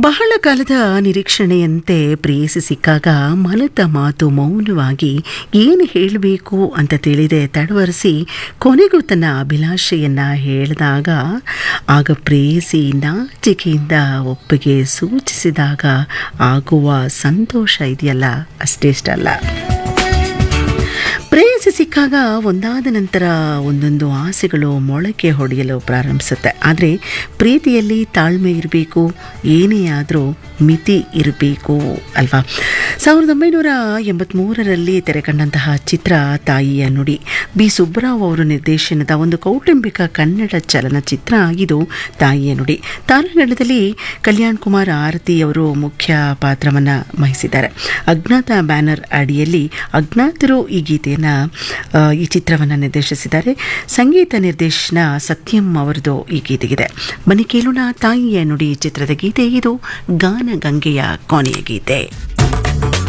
ಬಹಳ ಕಾಲದ ನಿರೀಕ್ಷಣೆಯಂತೆ ಪ್ರೇಯಸಿ ಸಿಕ್ಕಾಗ ಮನದ ಮಾತು ಮೌನವಾಗಿ ಏನು ಹೇಳಬೇಕು ಅಂತ ತಿಳಿದೆ ತಡವರಿಸಿ ಕೊನೆಗೂ ತನ್ನ ಅಭಿಲಾಷೆಯನ್ನ ಹೇಳಿದಾಗ ಆಗ ಪ್ರೇಯಸಿ ನಾಚಿಕೆಯಿಂದ ಒಪ್ಪಿಗೆ ಸೂಚಿಸಿದಾಗ ಆಗುವ ಸಂತೋಷ ಇದೆಯಲ್ಲ ಅಷ್ಟೇಷ್ಟಲ್ಲ ಪ್ರೇಯಸಿ ಸಿಕ್ಕಾಗ ಒಂದಾದ ನಂತರ ಒಂದೊಂದು ಆಸೆಗಳು ಮೊಳಕೆ ಹೊಡೆಯಲು ಪ್ರಾರಂಭಿಸುತ್ತೆ ಆದರೆ ಪ್ರೀತಿಯಲ್ಲಿ ತಾಳ್ಮೆ ಇರಬೇಕು ಏನೇ ಆದರೂ ಮಿತಿ ಇರಬೇಕು ಅಲ್ವಾ ಸಾವಿರದ ಒಂಬೈನೂರ ಎಂಬತ್ತ್ಮೂರರಲ್ಲಿ ತೆರೆಕಂಡಂತಹ ಚಿತ್ರ ತಾಯಿಯ ನುಡಿ ಬಿ ಸುಬ್ಬರಾವ್ ಅವರು ನಿರ್ದೇಶನದ ಒಂದು ಕೌಟುಂಬಿಕ ಕನ್ನಡ ಚಲನಚಿತ್ರ ಇದು ತಾಯಿಯ ನುಡಿ ತಾರಾಗಣದಲ್ಲಿ ಕಲ್ಯಾಣ್ ಕುಮಾರ್ ಆರತಿ ಅವರು ಮುಖ್ಯ ಪಾತ್ರವನ್ನು ವಹಿಸಿದ್ದಾರೆ ಅಜ್ಞಾತ ಬ್ಯಾನರ್ ಅಡಿಯಲ್ಲಿ ಅಜ್ಞಾತರು ಈ ಗೀತೆಯನ್ನು ಈ ಚಿತ್ರವನ್ನು ನಿರ್ದೇಶಿಸಿದ್ದಾರೆ ಸಂಗೀತ ನಿರ್ದೇಶನ ಸತ್ಯಂ ಅವರದು ಈ ಗೀತೆಗಿದೆ ಬನ್ನಿ ಕೇಳೋಣ ತಾಯಿಯ ನುಡಿ ಚಿತ್ರದ ಗೀತೆ ಇದು ಗಾನಗಂಗೆಯ ಕೊನೆಯ ಗೀತೆ